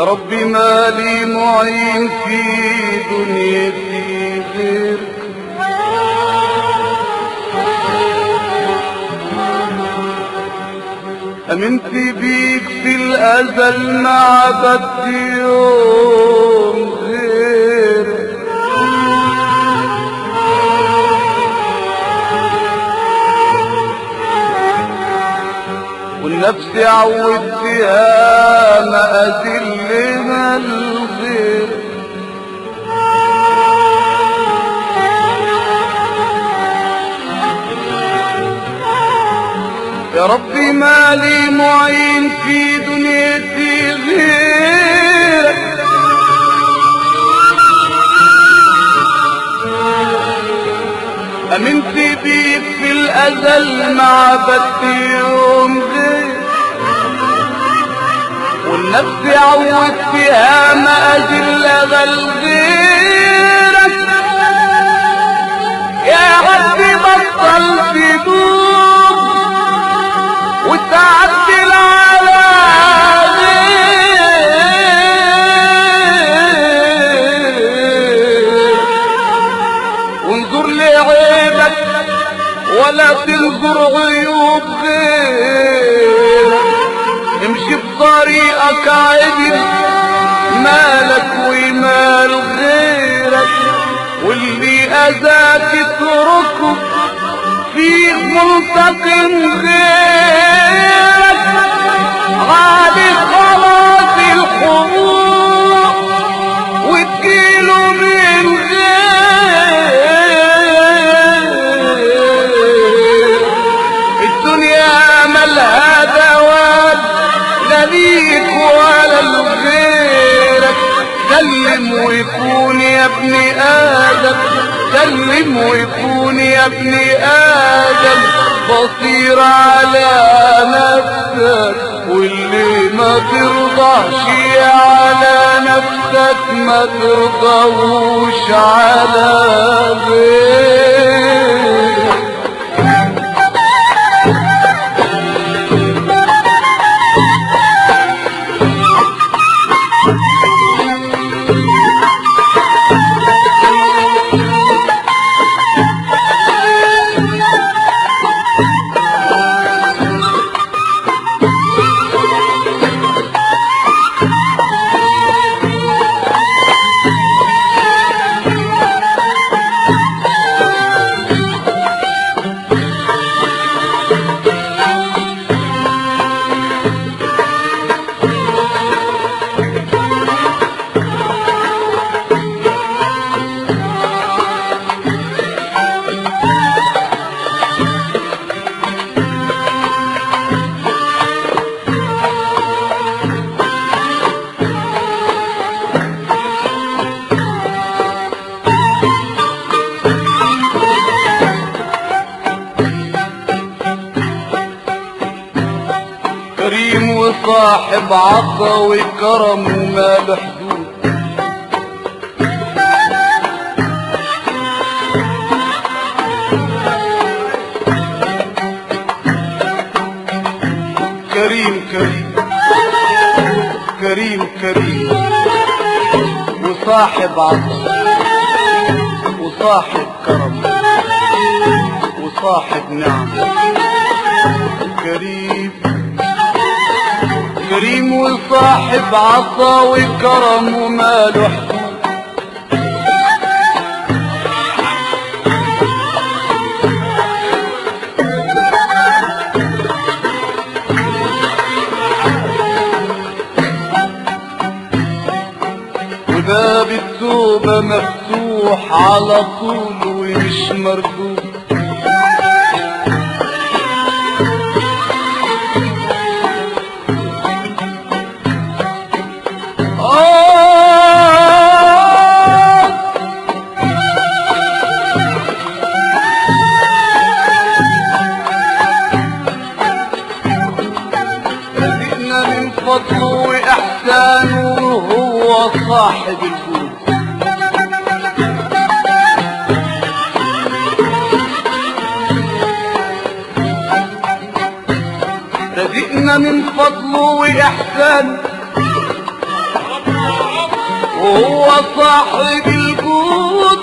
رب ما لي معين في دنيتي غيرك أمنت بيك في الأزل ما عبدت يوم غيرك والنفس عودتها ما أذلها الغير يا ربي ما لي معين في دنيتي غيرك أمنت بيك في الأزل ما عبدت يوم غير والنفس عودت فيها ما أجل غل غيرك يا ربي بطل تدوب وتعدل على غيرك وانظر لعيبك ولا تنظر عيوب غيرك امشي بطريقك عدل مالك ومال غيرك واللي اذاك اتركه في منتقم غيرك عادي خلاص الحقوق وتجيله من غير الدنيا ملها دواب لا ليك ولا لغيرك سلم ويكون يا ابن ادم سلم ويكون يا ابن ادم بصير على نفسك واللي ما ترضاش على نفسك ما ترضوش على غيرك كريم وصاحب عطا وكرم وما بحدود كريم كريم كريم كريم وصاحب عطا وصاحب كرم وصاحب نعم كريم كريم وصاحب عطا وكرم وماله حدود وباب التوبة مفتوح على طول ومش مردود آه رزقنا من فضله وإحسانه هو صاحب الجود رزقنا من فضله وإحسانه وهو صاحب الجود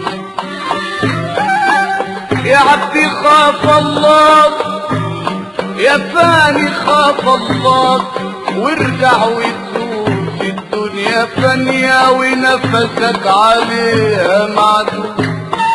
يا عبدي خاف الله يا فاني خاف الله وارجع وتوب الدنيا فانية ونفسك عليها معدود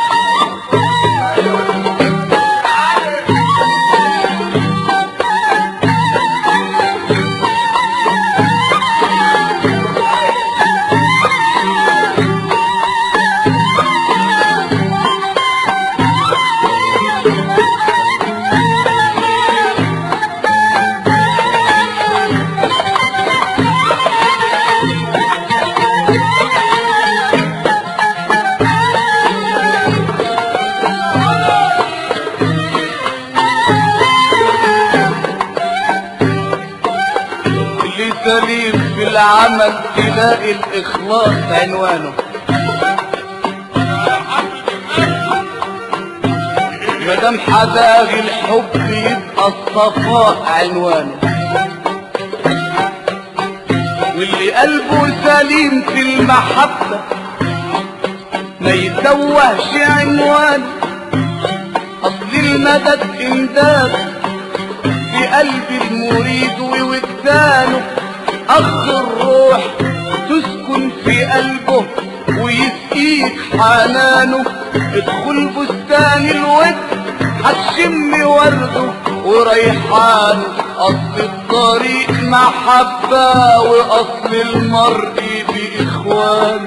اللي سليم في العمل تلاقي الإخلاص عنوانه مدام حداغي الحب يبقى الصفاء عنوانه واللي قلبه سليم في المحبة ما يتوهش عنوانه أصل المدد إمداد في قلب المريد ووجدانه أخ الروح تسكن في قلبه ويسقيك حنانه ادخل بستان الود هتشم ورده وريحانه أصل الطريق محبة وأصل المرء بإخوانه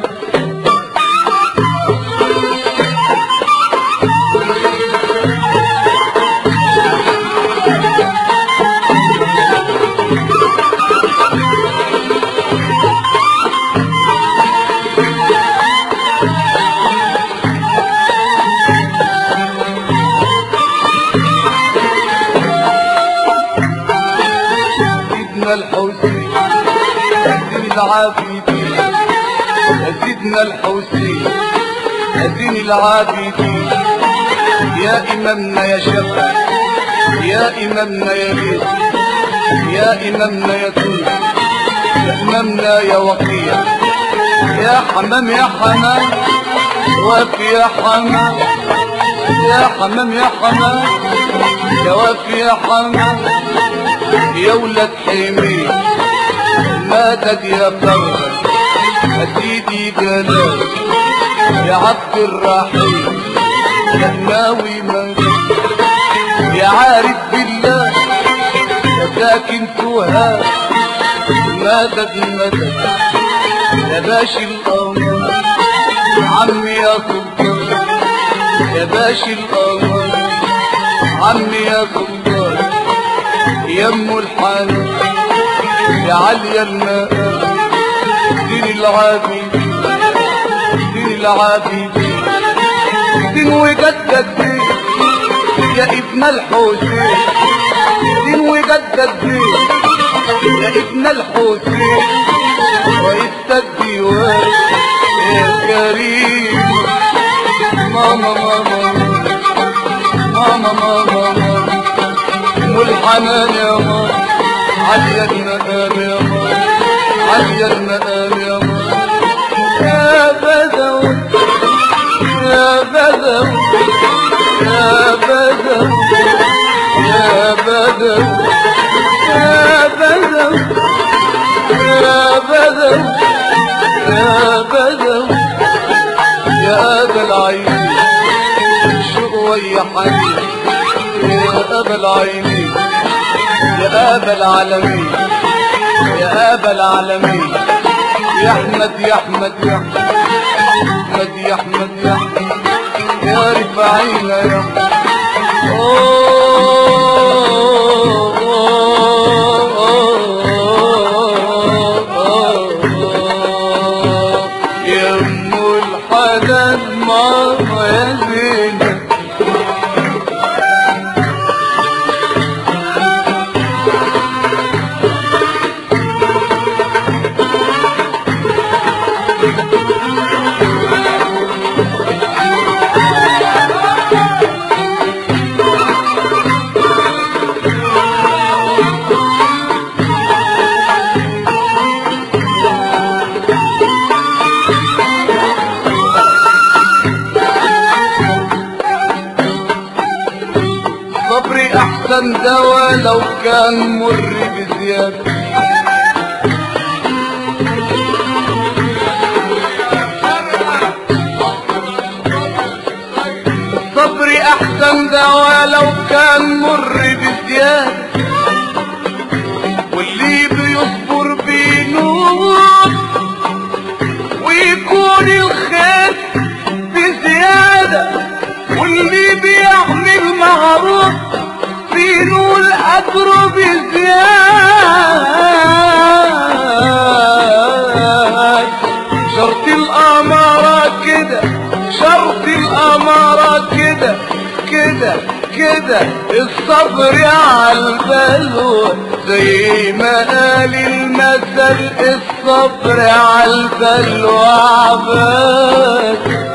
سيدنا الحسين أزين العابدين يا سيدنا الحسين أزين العابدين يا إمامنا يا شفا يا إمامنا يا بيت يا إمامنا يا تونس يا إمامنا يا وقيع يا حمام يا حمام وافي يا حمام يا حمام يا حمام يا وافي يا حمام يا ولد حميد مدد يا فرد يا سيدي جلال يا عبد الرحيم يا ناوي مدد يا عارف بالله يا ساكن سوهاج مدد مدد يا باشا القمر عمي يا سلطان يا باشا القمر عمي يا سلطان يا ام الحنان يا عليا الماء دين العابدين دين العابدين دين وجدد دين يا ابن الحسين دين وجدد دين يا ابن الحسين ويستد ديوان يا كريم ماما ماما ماما ماما ماما ام الحنان يا ماما عليا المقام يا ماما عليا المقام يا ماما يا بدو يا بدو يا بدو يا بدو يا بدو يا بدو يا بدو يا أبا العين شوية حنين يا أبا العينين يا أبا العالمين يا أبا العالمين يا أحمد يا أحمد يا أحمد يا أحمد يا أحمد يا رفعينا يا يا أم الحنان ماما يا زينب الصبر احسن دواء لو كان مر بزيادة الصبر احسن دواء لو كان مر بزيادة واللي بيصبر بينور ويكون الخير بزيادة واللي بيعمل معروف بينول أجره بزيادة شرط الأمارة كده شرط الأمارة كده كده كده الصبر على البلوى زي ما قال المثل الصبر على البلوى عباد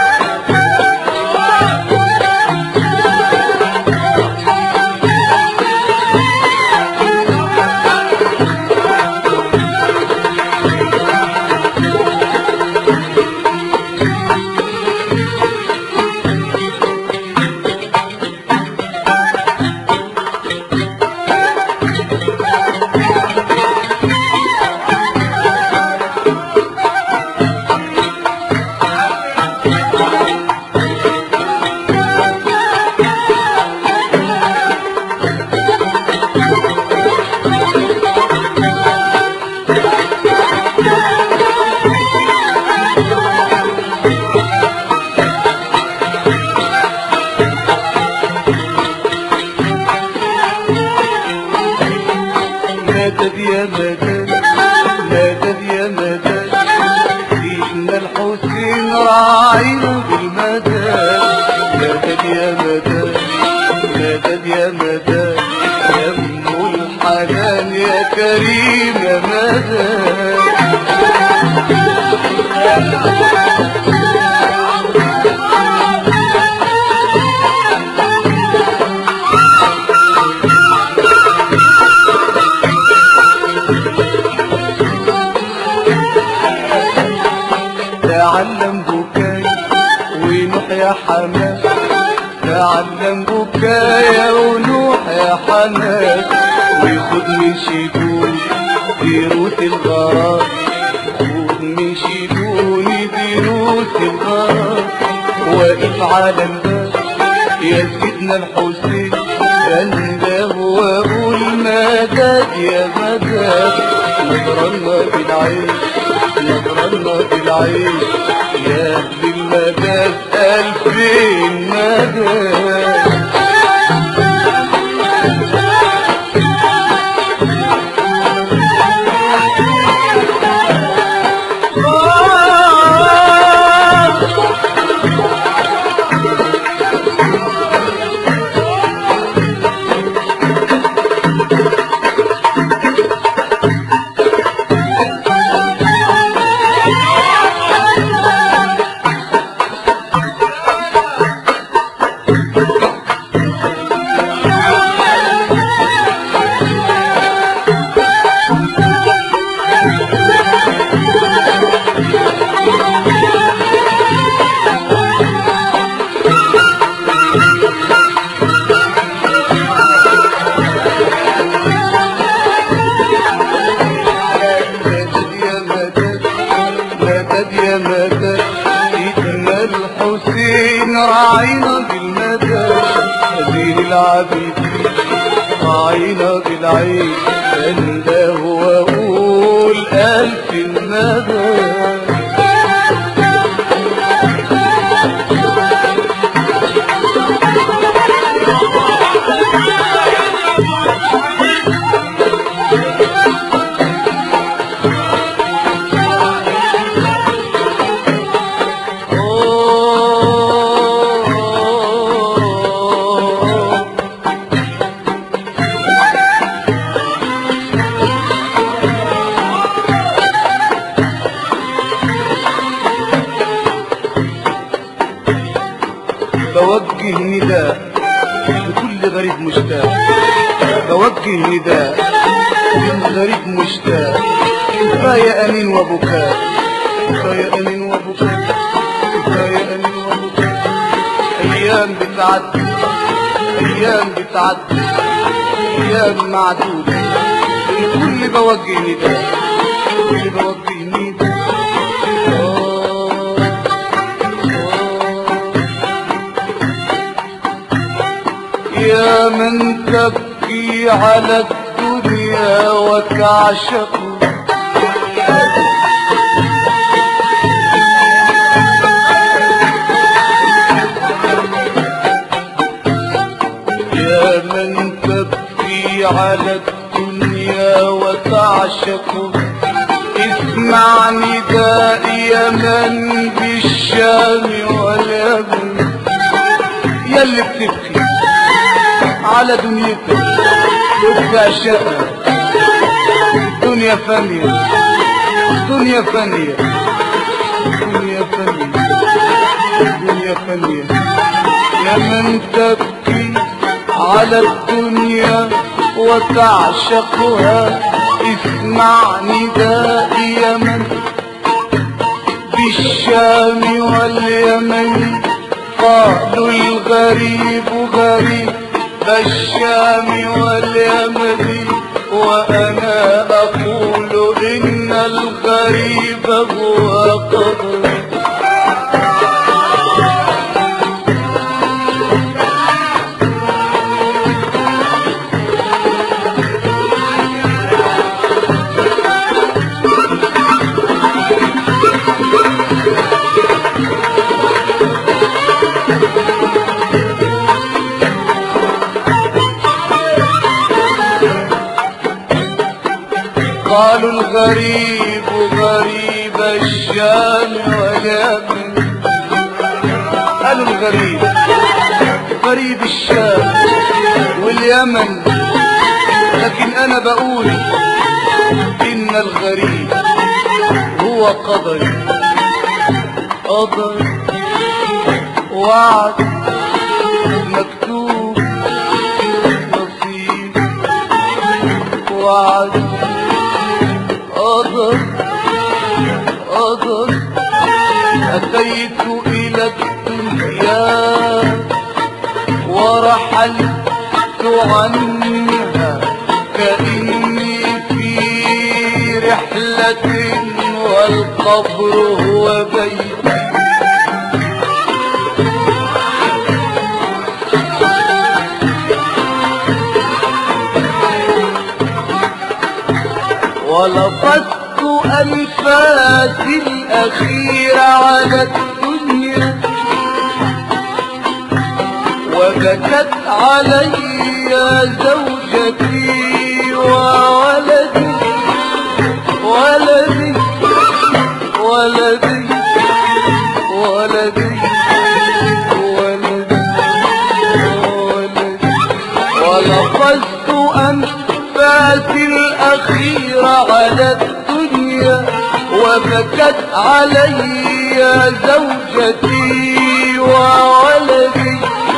مدد يا مدد مدد يا مدد سيدنا الحسين راعينا بالمدد مدد يا مدد مدد يا مدد يا ام الحنان يا كريم يا مدد تعلم بكاي ونوح يا حماد تعلم بكايا ونوح يا حماد ويخد من شيدون دروس الغرام خد من شيدوني دروس الغرام واقف على الباب يا سيدنا الحسين انده واقول مدد يا مدد نظرنا بالعين نظرنا بالعين يا اهل المدد الفين مدد مدد يا مدد مدد يا مدد سيدنا الحسين راعينا بالمدد دين العابدين راعينا بالعين انده واقول الف مدد بوجه نداء لكل غريب مشتاق بوجه نداء للغريب مشتاق كفاية أنين وبكاء كفاية أنين وبكاء كفاية أنين وبكاء أيام بتعدي ايام بتعدي ايام معدودة الكل بوجه نداء الكل بوجه نداء آه، آه. يا من تبكي على الدنيا وتعشق يا من تبكي على الدنيا وتعشق اسمع نداء يا من بالشام واليمن يا اللي بتبكي على دنيتك وبتعشقها دنيا فانية دنيا فانية دنيا فانية دنيا فانية يا من تبكي على الدنيا وتعشقها اسمع نداء يا من بالشام واليمن قالوا الغريب غريب بالشام واليمن وأنا أقول إن الغريب هو قبري قالوا الغريب غريب الشام واليمن قالوا الغريب غريب الشام واليمن لكن انا بقول ان الغريب هو قدري قدر وعد مكتوب نصيب وعد قدر قدر أتيت إلى الدنيا ورحلت عنها كأني في رحلة والقبر هو بيتي ولقدت أنفاسي الأخيرة على الدنيا وبكت علي زوجتي وولدي ولدي ولدي ولدي ولدي ولدي ولقدت أنفاسي الأخيرة على الدنيا وبكت علي زوجتي وولدي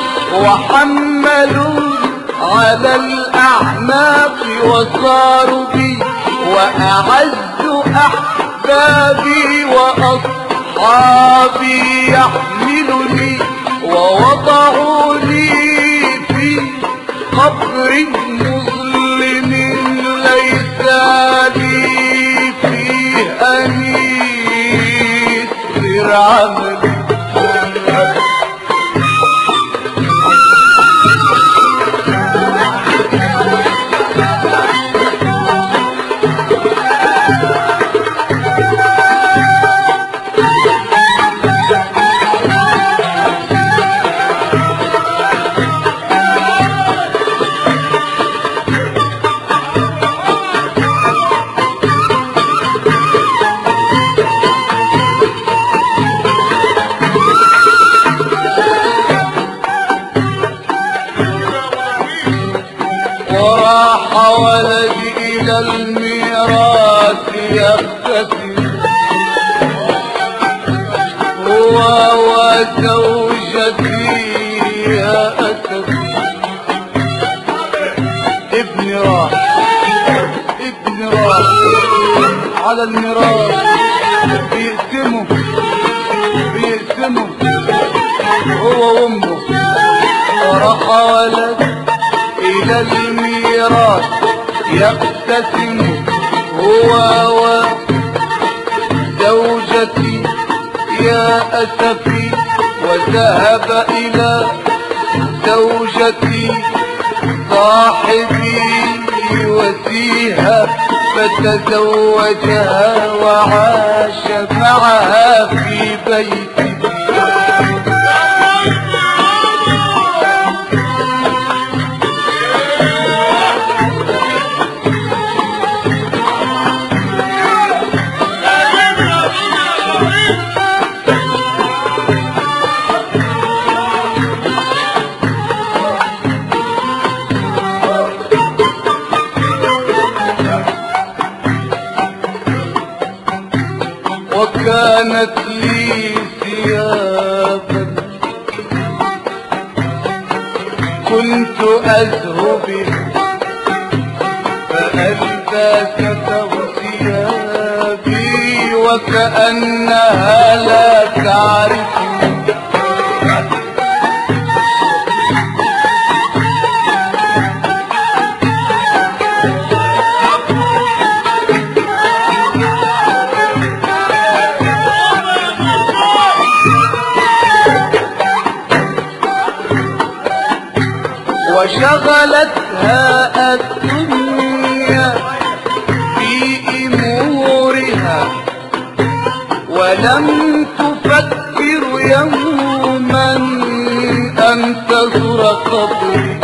وحملوا على الأعناق وصاروا بي وأعز أحبابي وأصحابي يحملني ووضعوني في قبر مظلم ليس لي فيه أنيس غير عملي وراح ولدي إلى الميراث يختفي هو وزوجتي يا أسفي ابني راح ابني راح على الميراث بيقسموا بيقسموا هو وامه راح ولد إلى الميراث يقتسم هو وزوجتي يا أسفي وذهب إلى زوجتي صاحبي وفيها فتزوجها وعاش معها في بيتي وكانت لي ثيابا كنت أزهو بها فألبسته ثيابي وكأنها لا تعرفني وشغلتها الدنيا في امورها ولم تفكر يوما ان تزور قبري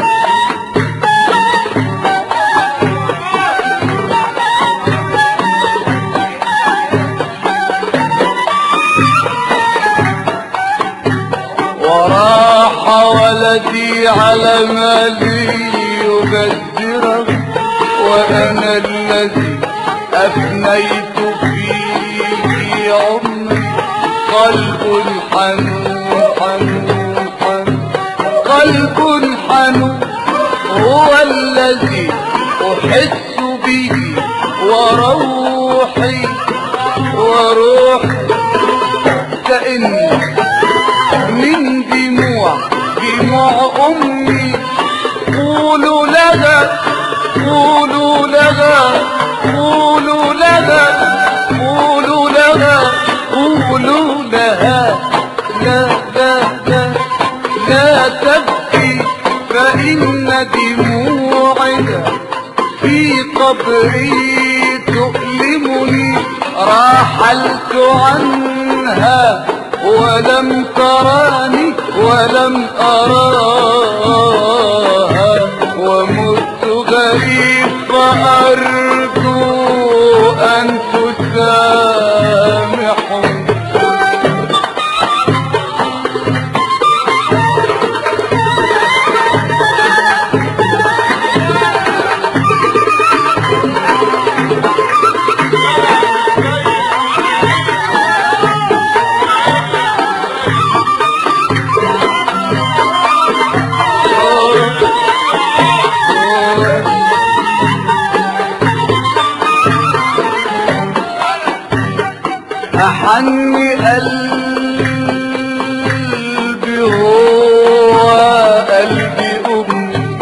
وراح ولدي على مالي يبذره وانا الذي افنيت فيه عمري قلب حنون حنون حنون قلب حنون هو الذي احس به وروحي وروحي كأني من دموع دموع امي قولوا لها قولوا لها قولوا لها قولوا لها قولوا لها لا لا لا لا تبكي فإن دموعها في قبري تؤلمني راحلت عنها ولم تراني ولم أراها ومت غريب فأرجو أن تسامحني أحني قلبي هو قلبي أمي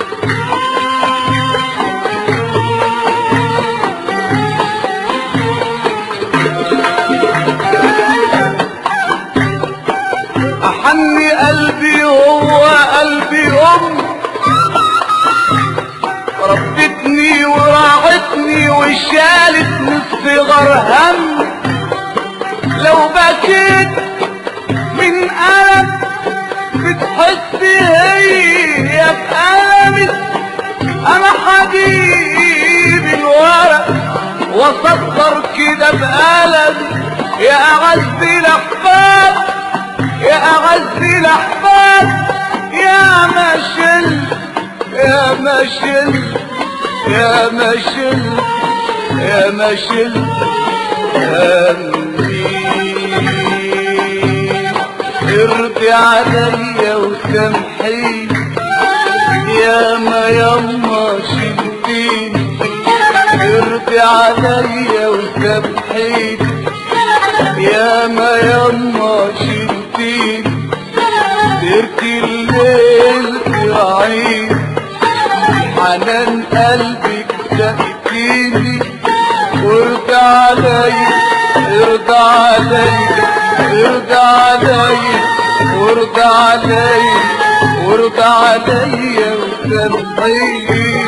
أحني قلبي هو قلبي أمي ربتني وراعتني وشالت نصف غرهم لو بكيت من ألم بتحس هي بألمي أنا حبيب الورق وصدر كده بألم يا أعز الأحباب يا أعز الأحباب يا مشل يا مشل يا مشل يا مشل ارضي عليا وسامحيني يا ما يما شلتيني ارضي عليا وسامحيني يا ما يما شلتيني سرت الليل حنان قلبك تأتيني وارجع علي ارجع علي ارجع علي وارجع علي وارجع علي وسامحيني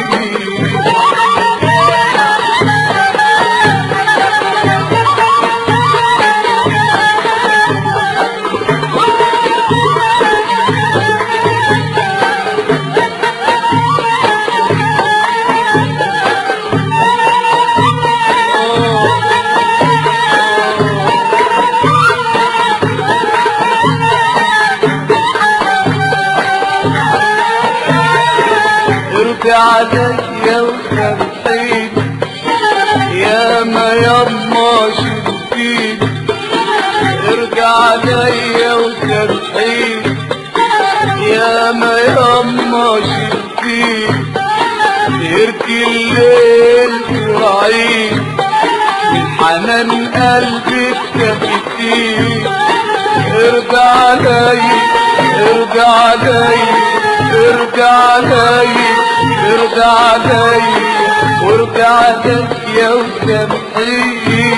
ارجع عليا وسامحيني يا ما يما شديني ارجع عليا وسامحيني يا ما يما شديني تركي الليل تراعيني من حنان قلبك تفتيني ارجع عليا ارجع عليا ارجع علي ارجع علي وارجع عليك يا وسامحيني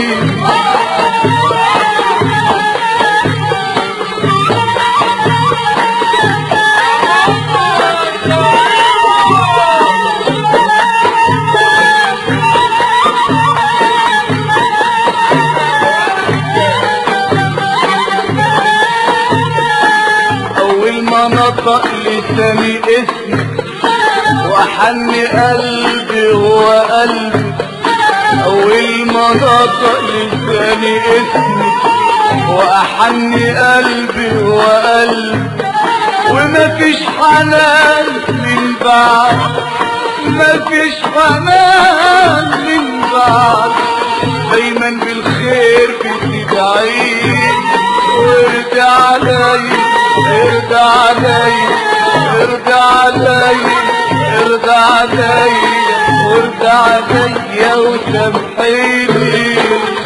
اول ما نطق لساني اسمك وحن قلبي هو قلبي اول ما نطق لساني اسمك واحن قلبي هو قلبي ومفيش حنان من بعد مفيش حنان من بعد دايما بالخير بتدعيني وارجع علي ارجع علي ارجع علي ارجع علي وارجع علي وسامحيني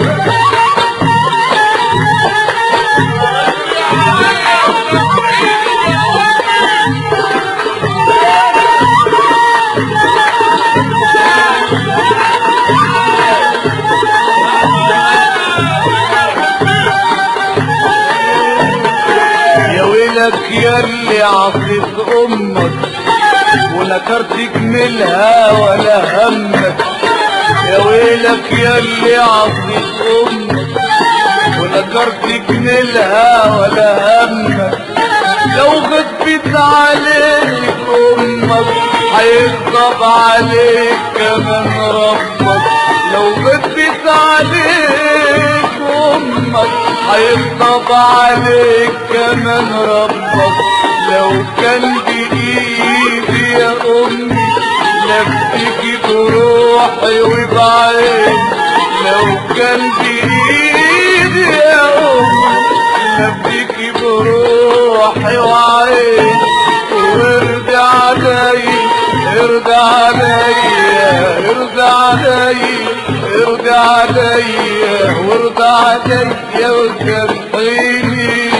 يا ويلك يا اللي عصيت امك ونكرت جميلها ولا همك يا ويلك يا اللي عصيت امك ونكرت جميلها ولا همك لو غضبت عليك امك هيغضب عليك كمان ربك لو غضبت عليك امك هيغضب عليك كمان ربك لو كان بايدي يا امي لفتكي بروحي وبعيني لو كان بايدي يا امي لفتكي بروحي وعيني وارجع علي ارجع عليا ارجع عليا ارجع عليا وارجع عليا وسامحيني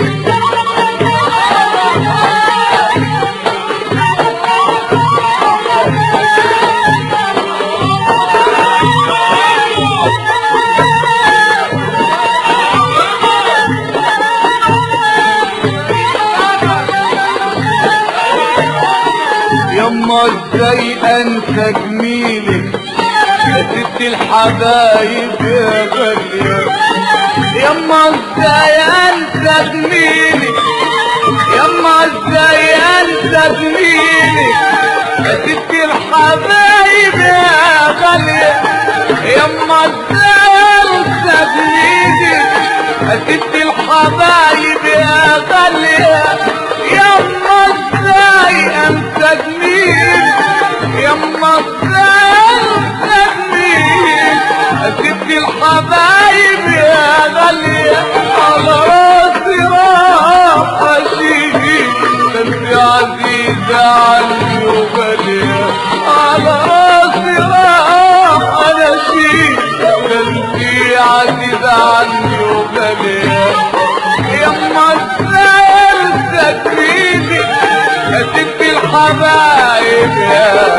يما ازاي انسى جميلك يا ست الحبايب يا غالية يما ازاي انسى جميلك يما ازاي انسى جميلك يا ست الحبايب يا غالية يما ازاي انسى جميلك يا ست الحبايب يا غالية يما ازاي انسى جميلك يما ازاي انسى جميلك يا ست الحبايب يا غالية على راسي راح اشيل انت عزيزة عني وغالية على راسي راح انا اشيل انت عزيزة عني وغالية يما ازاي انسى جميلك يا ست الحبايب يا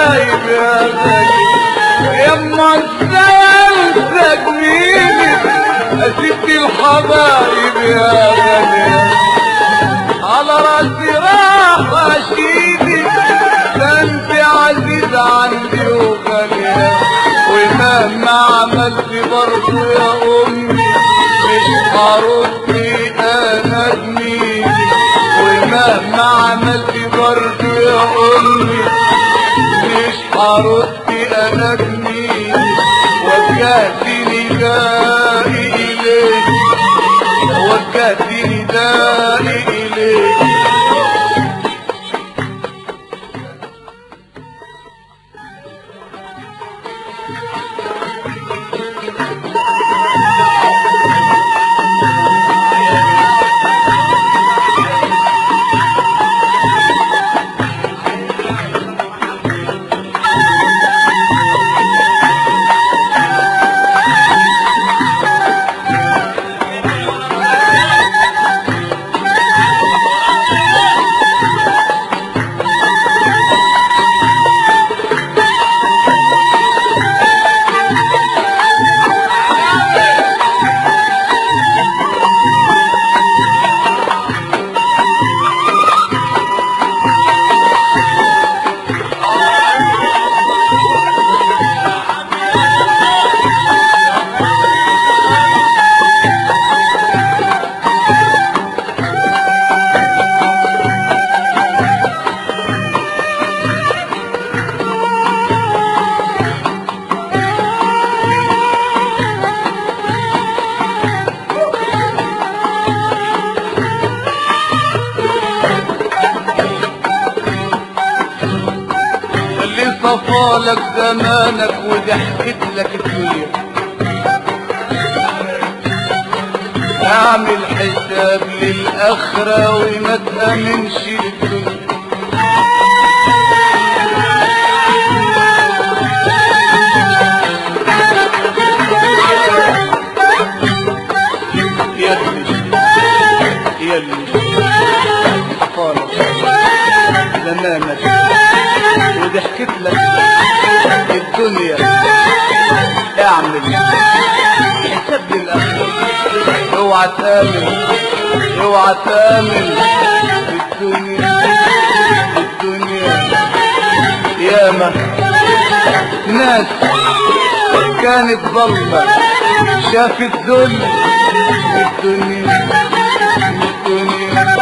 الحبايب يا غالي يما ازاي تجميلي ست الحبايب يا غالي على راسي راح اشيلي ده انت عزيز عندي وغالية ومهما عملت برضه يا امي مش هردي انا جميلي ومهما عملت برضه يا امي مش هردي انا جميلي وجهتني دائي اليك وجهتني دائي اليك اللي صفالك زمانك وضحكت لك الدنيا اعمل حساب للآخرة وما تأمنش للدنيا يلي يلي صفالك زمانك وضحكت لك الدنيا اعمل حساب للآخرة اوعى تآمن اوعى تآمن الدنيا الدنيا ياما ناس كانت ظلمة شافت ذل الدنيا الدنيا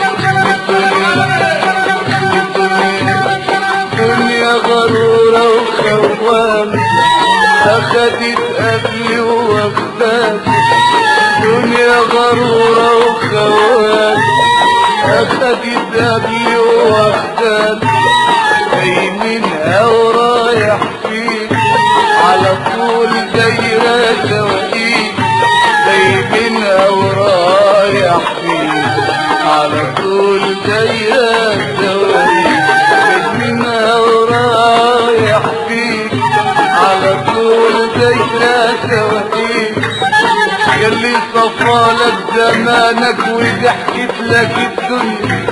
الدنيا دنيا غرورة وخوام أخدت قبلي وواخداك دنيا غرورة وخوام أخدت قبلي وواخداك جاي ورايح فيك على طول دايرة سواقيك جاي ورايح فيك على طول دايرة سواقيك منها ورايح فيك على طول دايرة سواقيك يلي صفالك زمانك وضحكت لك الدنيا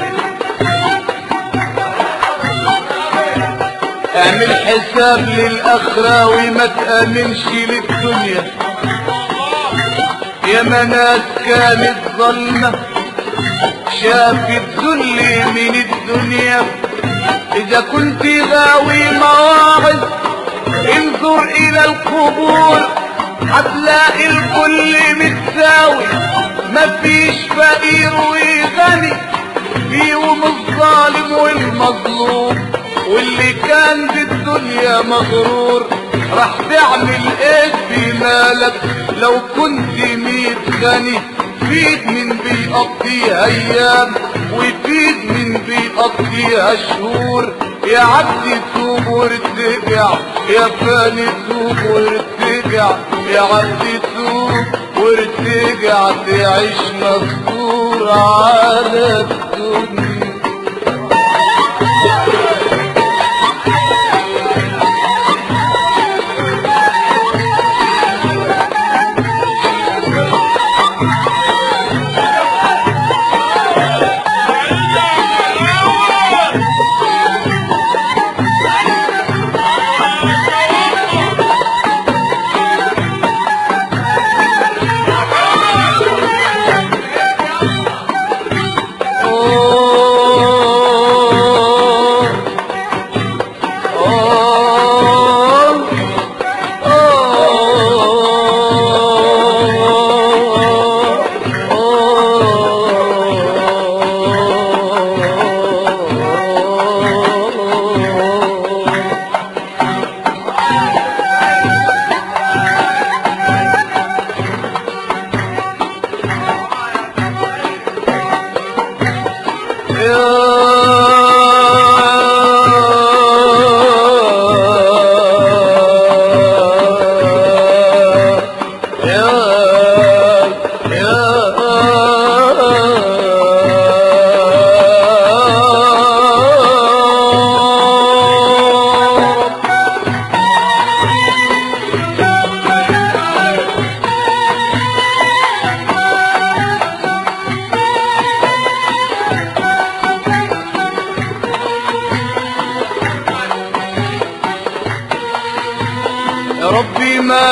اعمل حساب للآخرة وما تأمنش للدنيا يا ناس كانت ظلمة شافت ذل من الدنيا إذا كنت غاوي مواعظ انظر إلى القبور هتلاقي الكل متساوي مفيش فقير وغني فيهم الظالم والمظلوم واللي كان بالدنيا مغرور راح تعمل ايه في مالك لو كنت ميت غني فيد من بيقضيها ايام وفيد من بيقضيها شهور يا عبدي توب وارتجع يا فاني توب وارتجع يا عبدي توب وارتجع تعيش مستور على الدنيا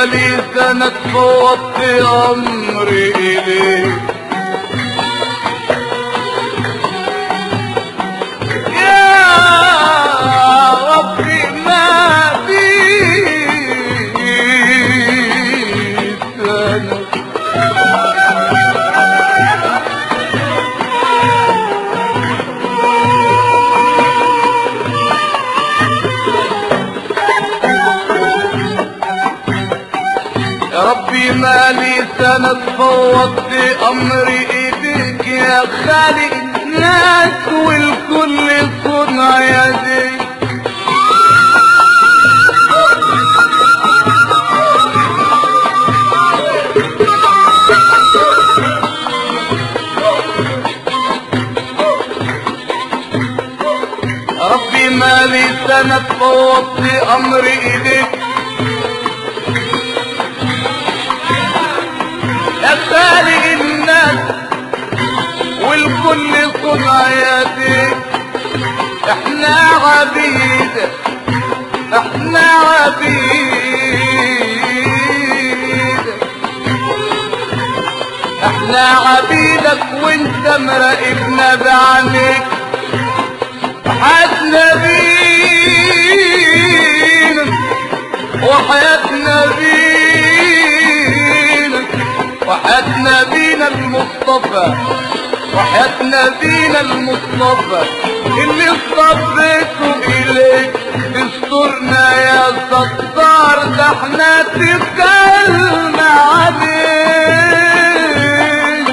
مالي سند فوضت امري اليك يا ربي ما بي سند يا ربي مالي سند فوضت امري ايديك يا خالق الناس والكل صنع يديك يا ربي مالي سند فوضت امري ايديك يا خالق الناس والكل صنع يديك احنا عبيد احنا عبيد احنا عبيدك وانت مراقبنا بعينيك حياتنا بينا وحياتنا بينا وحياتنا بينا المصطفى وحياتنا بينا المصطفى اللي اصطفيته اليك استرنا يا ستار ده احنا تسألنا عليك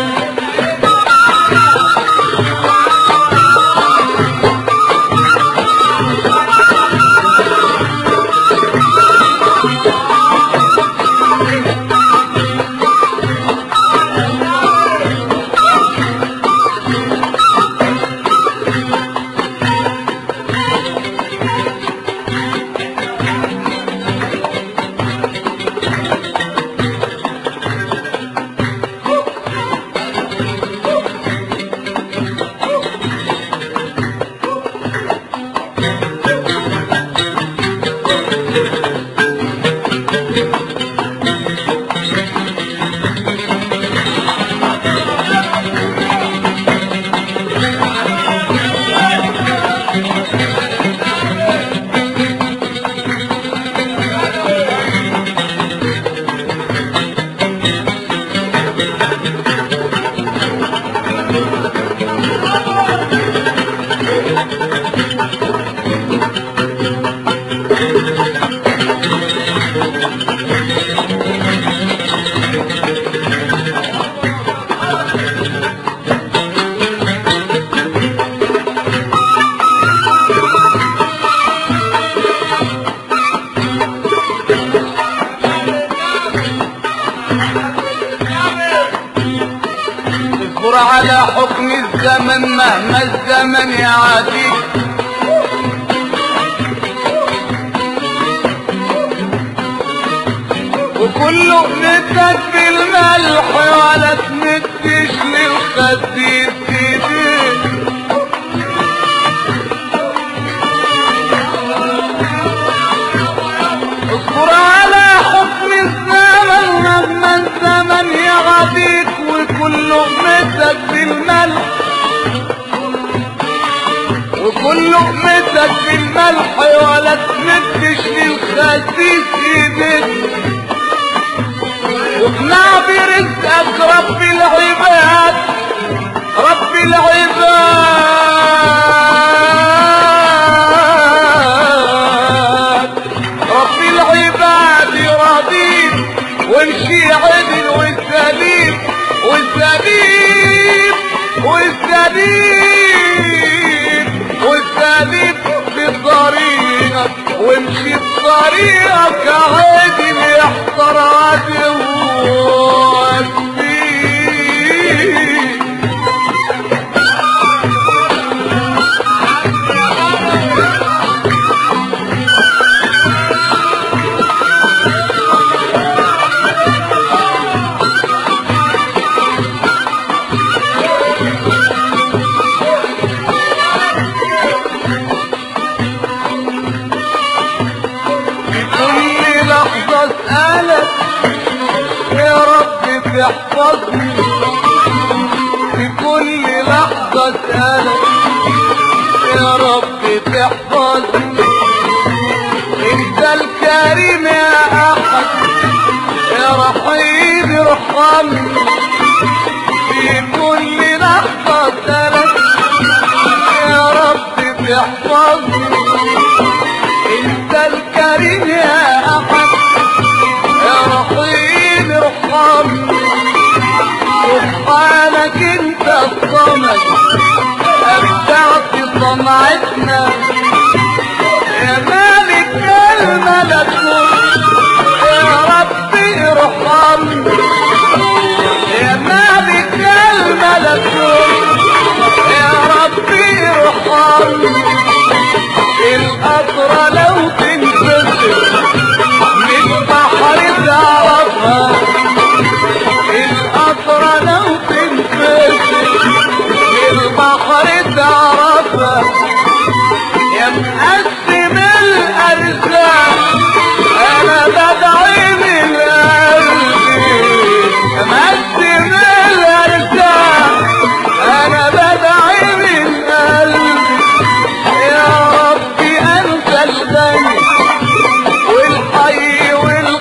اصبر على حكم الزمن مهما الزمن يعاديك وكل لقمتك بالملح ولا تمدش للخسيس ايديك اصبر على حكم الزمن مهما الزمن يغاديك وكل لقمتك بالملح وكل لقمتك بالملح ولا تمدش للخسيس ايديك واقنع برزقك رب العباد رب العباد رب العباد راضين وامشي عدل والسليم والسليم والسليم والسليم بطريقك وامشي بطريقك عدل يحضر عدوك فيك واسألك يا رب تحفظني انت الكريم يا احد يا رحيم ارحمني في كل لحظة اسألك يا رب تحفظني انت الكريم يا احد يا رحيم ارحمني سبحانك انت الصمد ابدعت صنعتنا يا مالك الملكوت يا ربي ارحمني يا مالك الملكوت يا ربي ارحمني القطرة لو تنفجر من بحر تعرفها القطرة لو تنفجر من البحر تعرفها يا مقسم الأرزاق أنا بدعي من قلبي يا مقسم الأرزاق أنا بدعي من قلبي يا ربي أنت الغني والحي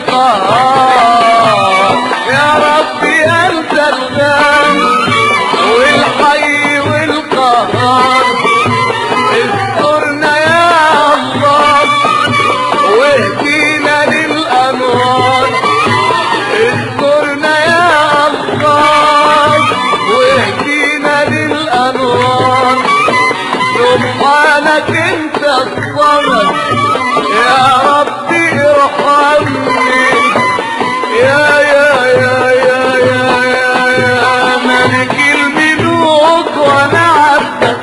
والقهار يا ربي أنت الغني والحي والقهار اذكرنا يا الله واهدينا للأنوار اذكرنا يا الله واهدينا للأنوار سبحانك انت الصمد يا ربي ارحمني يا يا يا يا يا يا يا ملك الملوك وانا عبدك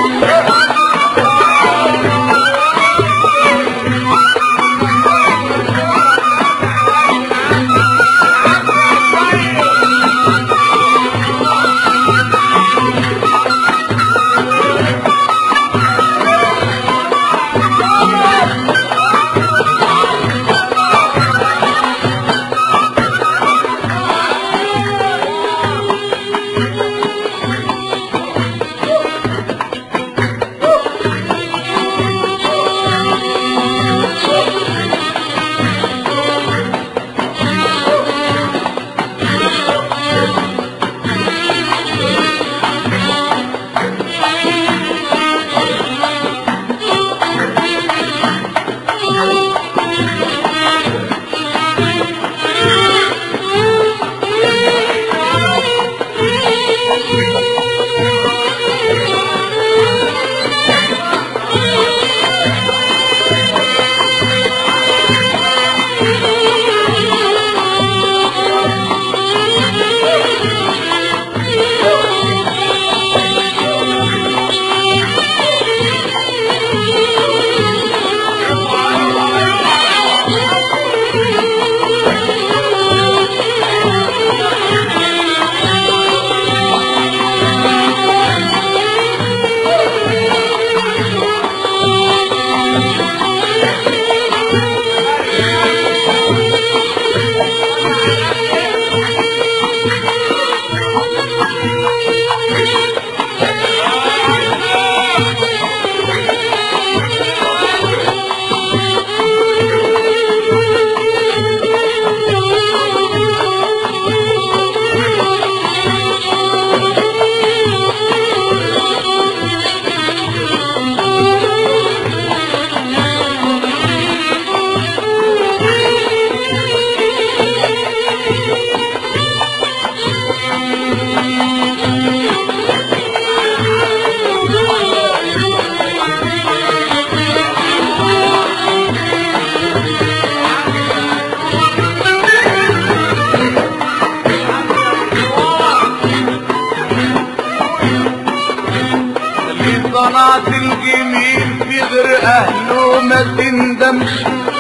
اللي صنعت الجميل في غير اهله ما تندمش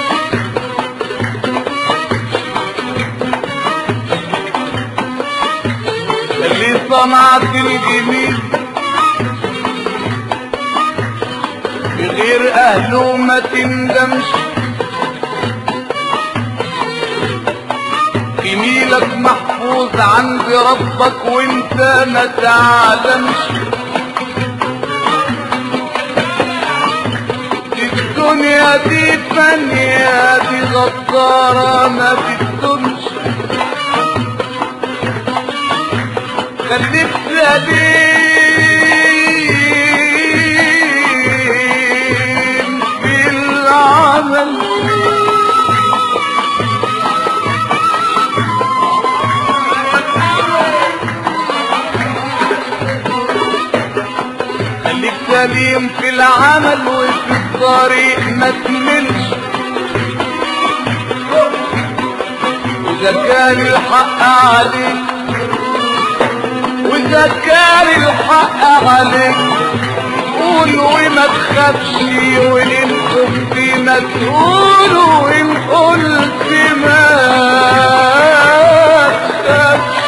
اللي صنعت الجميل في غير اهله ما تندمش جميلك محفوظ عند ربك وانت ما تعلمش الدنيا دي فانية دي غدارة ما بتدومش خليك سليم في العمل خليك سليم في العمل وفي الطريق ما تملش وإذا كان الحق عليك وإذا كان الحق عليك قول وما تخافش وإن كنت ما تقول وإن قلت ما تخافش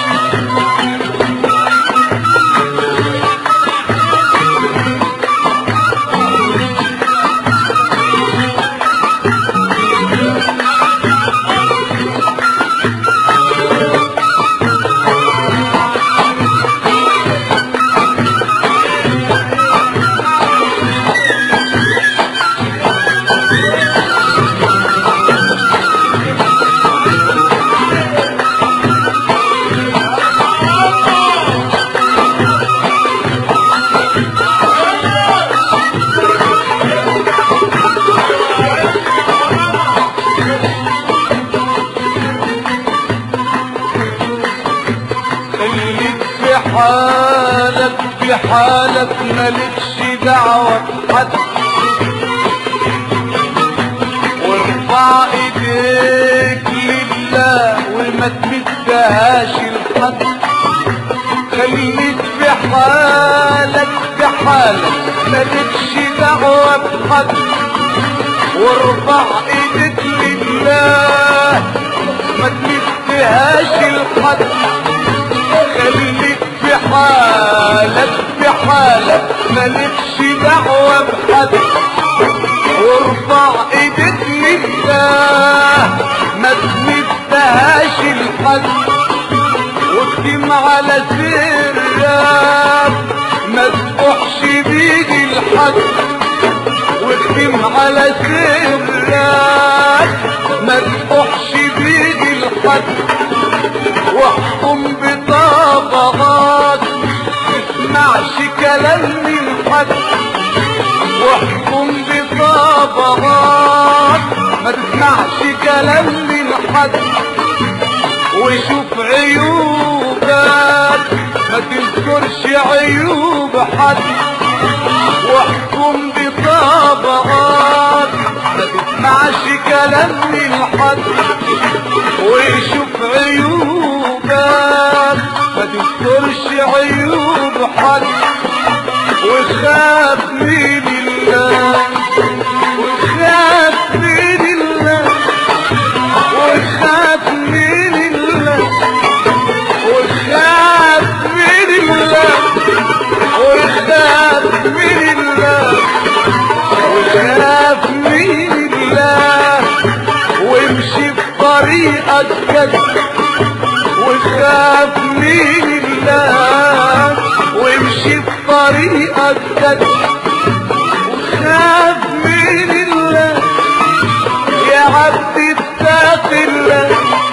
خليك في حالك في حالك مالكش دعوة بحد وارفع ايديك لله وما تمدهاش لحد خليك في حالك في حالك مالكش دعوة بحد وارفع ايديك لله ما تمدهاش لحد خليك في حالك في حالك مالكش دعوة بحد وارفع ايدك لله ما تمدهاش لحد واكتم على سرك ما تفحش بيدي لحد واكتم على سرك ما تفحش بيدي لحد واحكم بطبقات تسمعش كلام من حد واحكم بطبقات ما تسمعش كلام من حد وشوف عيوبك ما تذكرش عيوب حد واحكم بطبقات ما تسمعش كلام من حد ويشوف عيوبك ما تذكرش عيوب حد وخاف من الله وخاف من الله وخاف من الله وخاف من الله وخاف من الله وخاف من الله وامشي في طريقك كده وخاف من الله وامشي في طريقك كده وخاف من الله يا عبد اتق الله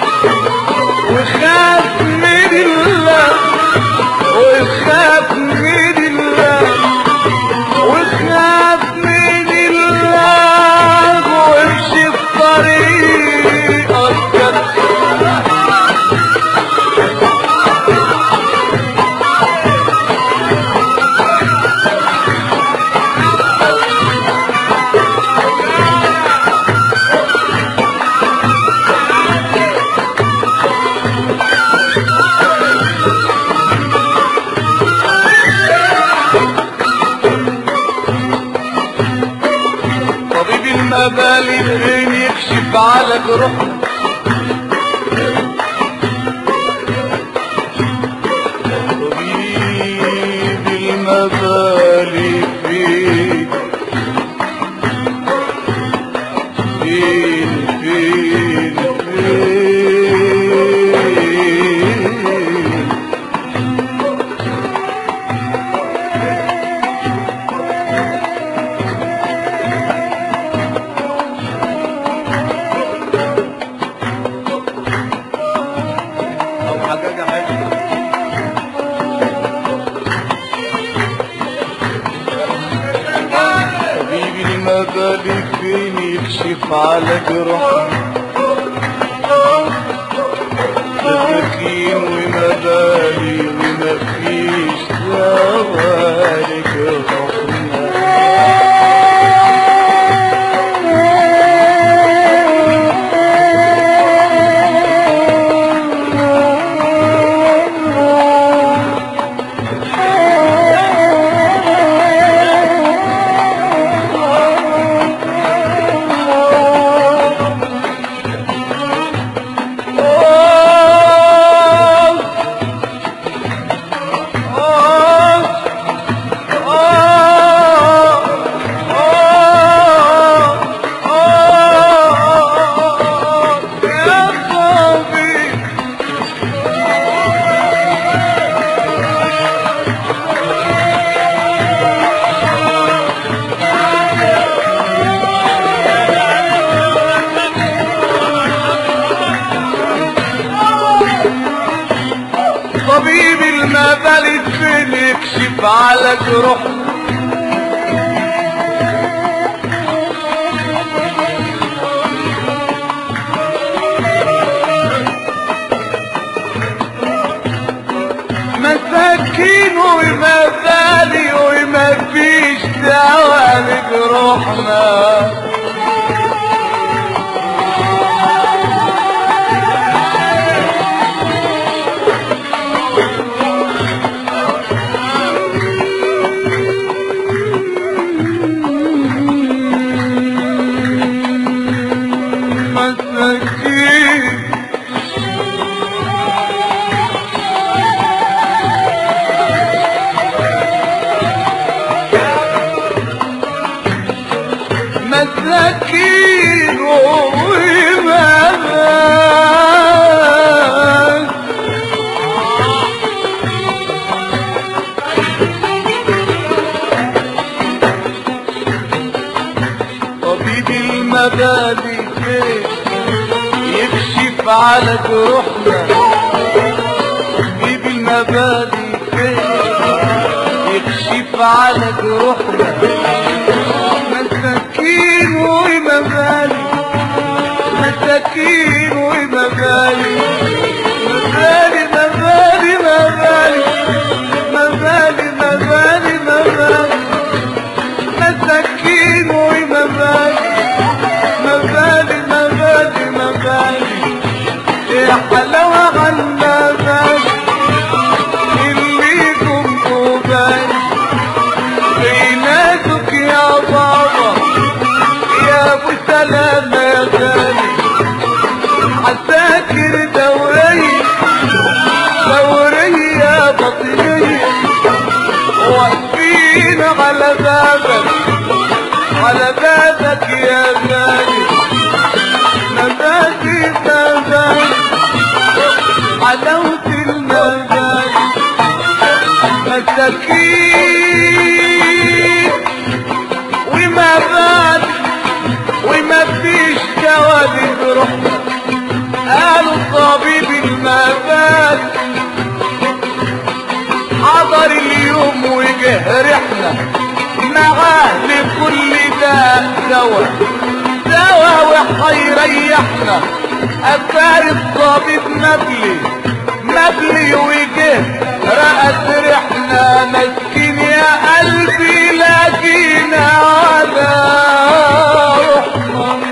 وخاف من الله وخاف من الله وخاف من الله وامشي في طريقك كده طبيب المبالي فين يكشف على جروحنا طبيب المبالي فين فين فين فين يكشف على جروحنا مساكين ومبالي ومفيش دواء لجروحنا طبيب المبالي فين يكشف على جروحنا مساكين ومبالي وما فيش دواء لجروحنا مساكين مساكين ومبالي طبيب المبادئ فين يكشف على جروحنا طبيب المبادئ فين يكشف على جروحنا مساكين ومبالي مساكين ومبالي مبالي مبالي مبالي مبالي مبالي مبالي مساكين ومبالي مبالي مبالي مبالي يا حلاوة على المبالي اللي كنتوا بالي بيناتك يا بابا يا ابو سلام يا غالي عساكر دورية دورية بطنية واقفين على بابك على بابك يا غالي مبادئ مبادئ حلاوة المبادئ مساكين وما بات وما فيش جواد بروحنا قالوا طبيب المبات حضر اليوم وجه رحنا معاه لكل داء دواء دواء وحيريحنا أفكار الطبيب مبلي مبلي وجه رأت رحنا مسكين يا قلبي لكن على روحنا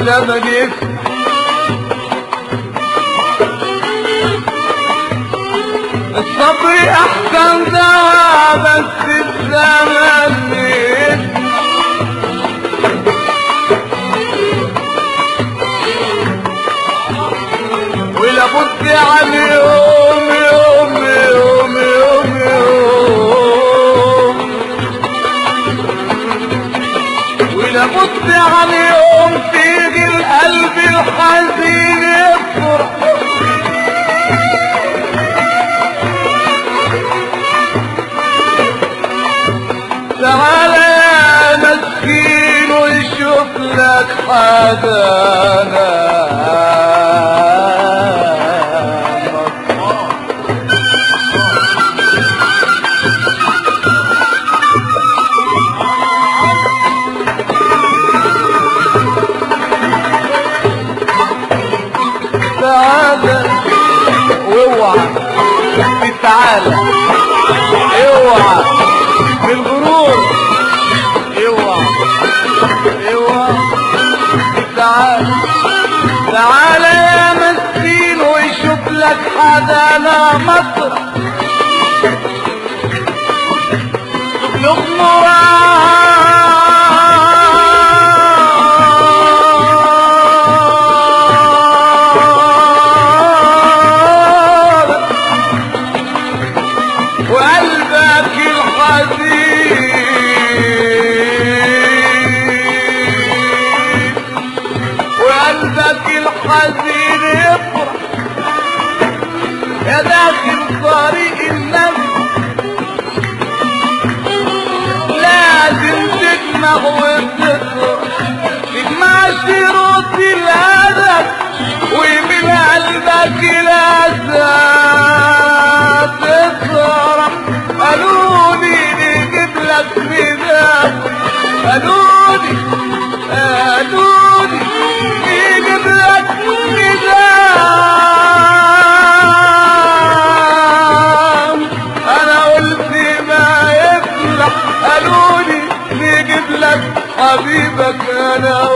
الزمن يسمع الصبر احسن دواء بس الزمن يسمع ولابد عن يوم يوم يوم يوم يوم ولابد عن يوم تيجي القلب الحزين يفرح تعال يا مسكين ويشوف لك حدانا تعالى واوعى تعالى اوعى بالغرور اوعى اوعى تعالى تعالى يا مسكين ويشوف لك حدا لا مطر مراد وقلبك الحزين وقلبك الحزين يفرح يا داخل طريق النفس لازم تدمغ وتفرح تجمع شروط الهدف ومن قلبك الاسى تفرح قالولي نجيب لك ميزان قالولي قالولي نجيب لك ميزان انا قلت ما يفلح قالولي نجيب لك حبيبك انا